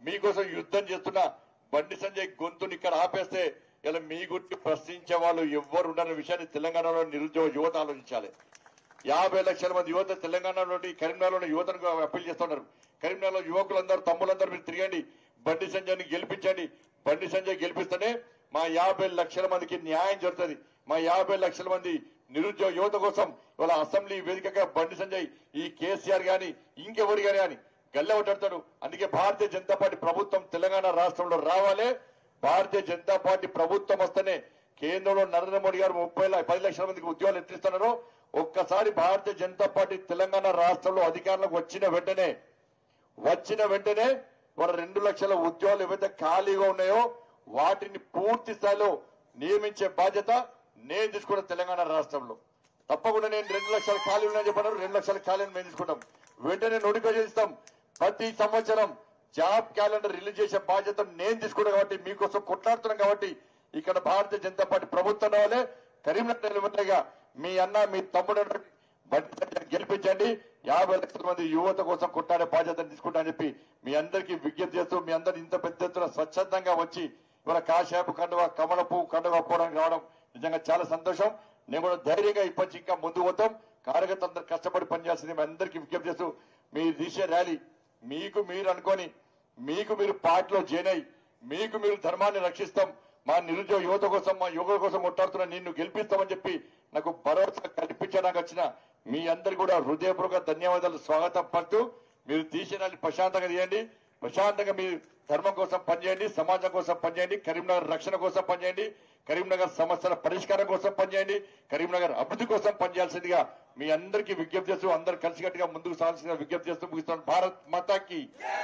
మీకోసం యుద్ధం చేస్తున్న బండి సంజయ్ గొంతుని ఇక్కడ ఆపేస్తే ఇలా మీ గురించి ప్రశ్నించే వాళ్ళు ఎవ్వరు ఉండని విషయాన్ని తెలంగాణలో నిరుద్యోగ యువత ఆలోచించాలి యాభై లక్షల మంది యువత తెలంగాణలో కరీంనగర్లో యువతను అప్పీల్ చేస్తున్నారు కరీంనగర్లో యువకులందరూ తమ్ములందరూ మీరు తిరగండి బండి సంజయ్ని గెలిపించండి బండి సంజయ్ గెలిపిస్తేనే మా యాభై లక్షల మందికి న్యాయం జరుగుతుంది మా యాభై లక్షల మంది నిరుద్యోగ యువత కోసం ఇవాళ అసెంబ్లీ వేదికగా బండి సంజయ్ ఈ కేసీఆర్ గాని ఇంకెవరు గాని అని గల్లెవటాడతాడు అందుకే భారతీయ జనతా పార్టీ ప్రభుత్వం తెలంగాణ రాష్ట్రంలో రావాలి భారతీయ జనతా పార్టీ ప్రభుత్వం వస్తేనే కేంద్రంలో నరేంద్ర మోడీ గారు ముప్పై ల- పది లక్షల మందికి ఉద్యోగాలు ఎత్తిస్తున్నారు ఒక్కసారి భారతీయ జనతా పార్టీ తెలంగాణ రాష్ట్రంలో అధికారంలోకి వచ్చిన వెంటనే వచ్చిన వెంటనే మన రెండు లక్షల ఉద్యోగాలు ఏవైతే ఖాళీగా ఉన్నాయో వాటిని పూర్తి స్థాయిలో నియమించే బాధ్యత నేను తీసుకున్న తెలంగాణ రాష్ట్రంలో తప్పకుండా నేను రెండు లక్షల ఖాళీ ఉన్నాయని చెప్పాను రెండు లక్షల ఖాళీని మేము తీసుకుంటాం వెంటనే నోటిఫికేషన్ ఇస్తాం ప్రతి సంవత్సరం జాబ్ క్యాలెండర్ రిలీజ్ చేసే బాధ్యత నేను తీసుకున్నాను కాబట్టి మీకోసం కొట్లాడుతున్నాం కాబట్టి ఇక్కడ భారతీయ జనతా పార్టీ ప్రభుత్వం రావాలి కరీంనగర్ నిలబడిగా మీ అన్న మీ తమ్ముడు బండి సంజయ్ గెలిపించండి యాభై లక్షల మంది యువత కోసం కొట్టాడే బాధ్యత తీసుకుంటా అని చెప్పి మీ అందరికీ విజ్ఞప్తి చేస్తూ మీ అందరు ఇంత పెద్ద ఎత్తున స్వచ్ఛందంగా వచ్చి ఇవాళ కాశాపు కండువ కమల పువ్వు కండువ పోవడానికి రావడం నిజంగా చాలా సంతోషం నేను కూడా ధైర్యంగా ఇప్పటి ఇంకా ముందు పోతాం కార్యకర్తలందరూ కష్టపడి పనిచేస్తుంది మీ అందరికీ విజ్ఞప్తి చేస్తూ మీరు తీసే ర్యాలీ మీకు మీరు అనుకొని మీకు మీరు పార్టీలో జాయిన్ అయ్యి మీకు మీరు ధర్మాన్ని రక్షిస్తాం మా నిరుద్యోగ యువత కోసం మా యువకుల కోసం కొట్టాడుతున్న నిన్ను గెలిపిస్తామని చెప్పి నాకు భరోసా కల్పించడానికి వచ్చిన మీ అందరు కూడా హృదయపూర్వక ధన్యవాదాలు స్వాగతం పడుతూ మీరు తీసిన ప్రశాంతంగా తీయండి ప్రశాంతంగా మీరు ధర్మం కోసం పనిచేయండి సమాజం కోసం పనిచేయండి కరీంనగర్ రక్షణ కోసం పనిచేయండి కరీంనగర్ సమస్యల పరిష్కారం కోసం పనిచేయండి కరీంనగర్ అభివృద్ధి కోసం పనిచేయాల్సిందిగా మీ అందరికీ విజ్ఞప్తి చేస్తూ అందరు కలిసికట్టుగా ముందుకు సాగాల్సిందిగా విజ్ఞప్తి చేస్తూ ముగిస్తున్నాను భారత్ మాతాకి